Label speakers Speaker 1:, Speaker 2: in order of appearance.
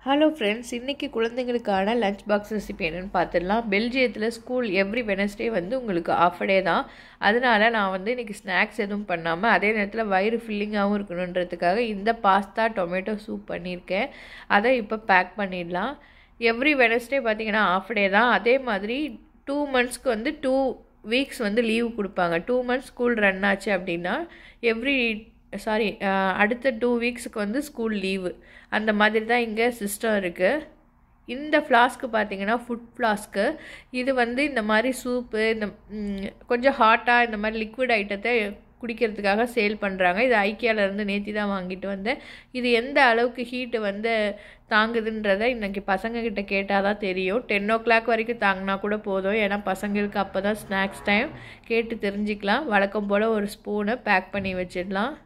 Speaker 1: hello friends இன்றைக்கி குழந்தைங்களுக்கான lunch box recipe என்னென்னு பார்த்துடலாம் பெல்ஜியத்தில் ஸ்கூல் எவ்ரி வெனஸ்டே வந்து உங்களுக்கு ஆஃப் டே தான் அதனால நான் வந்து இன்றைக்கி ஸ்நாக்ஸ் எதுவும் பண்ணாமல் அதே நேரத்தில் வயிறு ஃபில்லிங்காகவும் இருக்கணுன்றதுக்காக இந்த பாஸ்தா டொமேட்டோ சூப் பண்ணியிருக்கேன் அதை இப்போ பேக் பண்ணிடலாம் எவ்ரி வெனஸ்டே பார்த்தீங்கன்னா ஆஃப் டே தான் அதே மாதிரி டூ மந்த்ஸ்க்கு வந்து டூ வீக்ஸ் வந்து லீவ் கொடுப்பாங்க டூ மந்த்ஸ் ஸ்கூல் ரன் ஆச்சு அப்படின்னா எவ்ரி சாரி அடுத்த டூ வீக்ஸுக்கு வந்து ஸ்கூல் லீவு அந்த மாதிரி தான் இங்கே சிஸ்டம் இருக்குது இந்த ஃப்ளாஸ்க்கு பார்த்தீங்கன்னா ஃபுட் ஃப்ளாஸ்க்கு இது வந்து இந்த மாதிரி சூப்பு இந்த ம், கொஞ்சம் ஹாட்டாக இந்த மாதிரி லிக்விட் ஐட்டத்தை குடிக்கிறதுக்காக சேல் பண்ணுறாங்க இது ஐக்கியாவிலேருந்து நேத்தி தான் வாங்கிட்டு வந்தேன் இது எந்த அளவுக்கு ஹீட்டு வந்து தாங்குதுன்றதை இன்றைக்கி பசங்கக்கிட்ட கேட்டால் தான் தெரியும் டென் ஓ கிளாக் வரைக்கும் தாங்கினா கூட போதும் ஏன்னா பசங்களுக்கு அப்போ தான் ஸ்நாக்ஸ் டைம் கேட்டு தெரிஞ்சுக்கலாம் வழக்கம் போல் ஒரு ஸ்பூனை பேக் பண்ணி வச்சிடலாம்